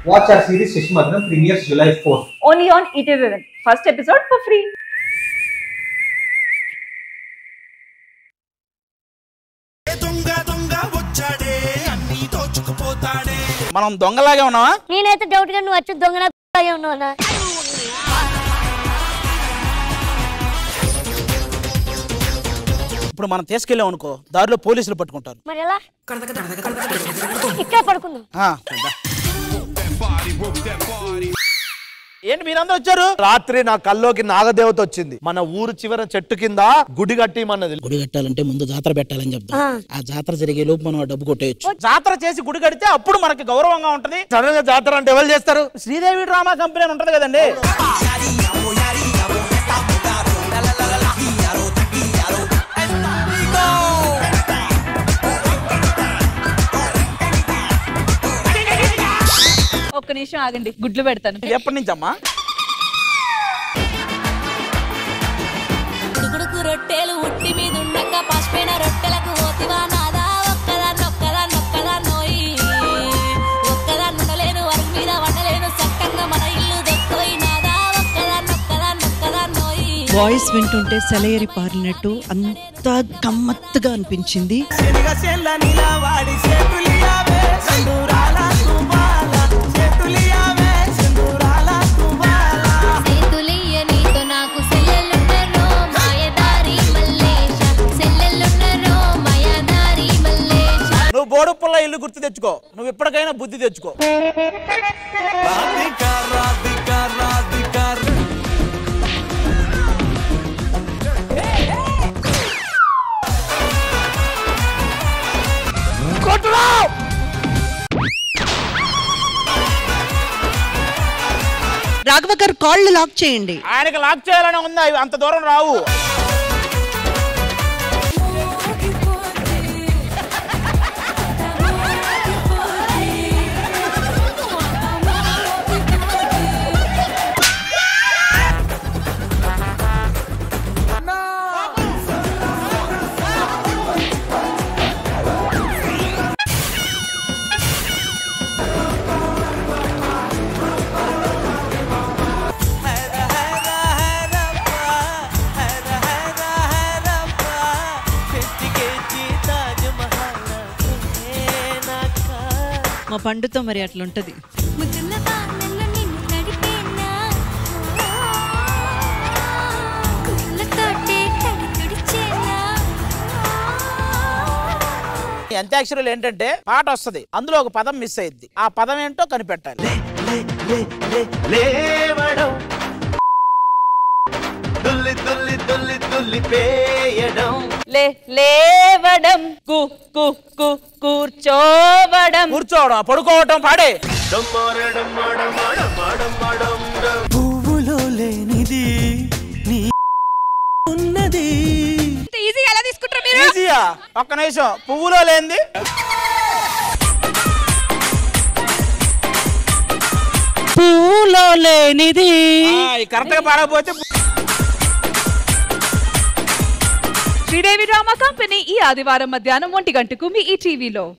Watch our series Shishmadram premieres July 4th. Only on ETV1. First episode for free. దొంగ దొంగ వచ్చాడే అన్ని దోచుకుపోతాడే మనం దొంగలాగే ఉన్నావా నేనైతే డౌట్ గా నువ్వు వచ్చి దొంగన ఉన్నావునా ఇప్పుడు మనం తీసుకెళ్ళాం అనుకో దారిలో పోలీసులు పట్టుకుంటారు మరి ఎలా ఇక్కడ పడుకుందాం ఆ, దా. ఏంటి మీరందరూ వచ్చారు రాత్రి నా కల్లోకి నాగదేవత వచ్చింది మన ఊరు చివర చెట్టు కింద గుడి కట్టిమన్నది గుడి కట్టాలంటే ముందు జాతర పెట్టాలని చెప్తాం ఆ జాతర జరిగే లోపు మనం ఆ డబ్బు కొట్టేయచ్చు జాతర చేసి గుడి కడితే అప్పుడు మనకి గౌరవంగా ఉంటది సడన్ గా జాతర అంటే ఎవరు చేస్తారు శ్రీదేవి డ్రామా కంపెనీ అని ఉంటది కదండి ఒక్క నిమిషం ఆగండి గుడ్లు పెడతాను ఎప్పటి నుంచి అమ్మా ఉడుకుడుకు రొట్టెలు ఉట్టి మీద ఉండక పసిపోయిన రొట్టెలకు ఓతివా నాదా ఒక్కదాన్ని ఒక్కదాన్ని ఒక్కదాన్నోయి ఒక్కదాన్ని ఉండలేను వరకు మీద వండలేను చక్కగా మన ఇల్లు దొక్కోయి నాదా ఒక్కదాన్ని ఒక్కదాన్ని ఒక్కదాన్నోయి వాయిస్ వింటుంటే సెలయరి పారినట్టు అంత గమ్మత్తుగా అనిపించింది శనగ చెల్ల నిలవాడి చేతులియావే సందూరాల తువాల చేతులియావే సందూరాల తువాల సేతులియ నీతో నాకు సెల్లెలున్నరో మాయదారి మల్లేశ సెల్లెలున్నరో మాయదారి మల్లేశ నువ్వు బోడుపుల్ల ఇల్లు గుర్తు తెచ్చుకో నువ్వు ఇప్పటికైనా బుద్ధి తెచ్చుకో రాధిక రాధిక రాధిక రాఘవ గారు కాళ్ళు లాక్ చేయండి ఆయనకి లాక్ చేయాలని ఉంది అవి అంత దూరం రావు మా పండుతో మరి అట్లుంటది ముద్దుల వానల్లో నిన్ను తడిపేనా కుళ్ళతోటే తడి తుడిచేనా అంత్యాక్షరులు ఏంటంటే పాట వస్తది అందులో ఒక పదం మిస్ అయ్యిద్ది ఆ పదం ఏంటో కనిపెట్టాలి లేవడం దుల్లి దుల్లి దుల్లి దుల్లి పేయడం లే లేవడం కు కు కు కూర్చోవడం కూర్చోవడం పడుకోవటం పాడే పువ్వులో లేనిది నీ ఉన్నది ఈజీగా ఎలా తీసుకుంటారు మీరు ఈజీయా ఒక్క నిమిషం పువ్వులో లేనిది పూలో లేనిది కరెక్ట్ గా పాడకపోతే శ్రీదేవి డ్రామా కంపెనీ ఈ ఆదివారం మధ్యాహ్నం ఒంటి గంటకు మీ ఈ టీవీలో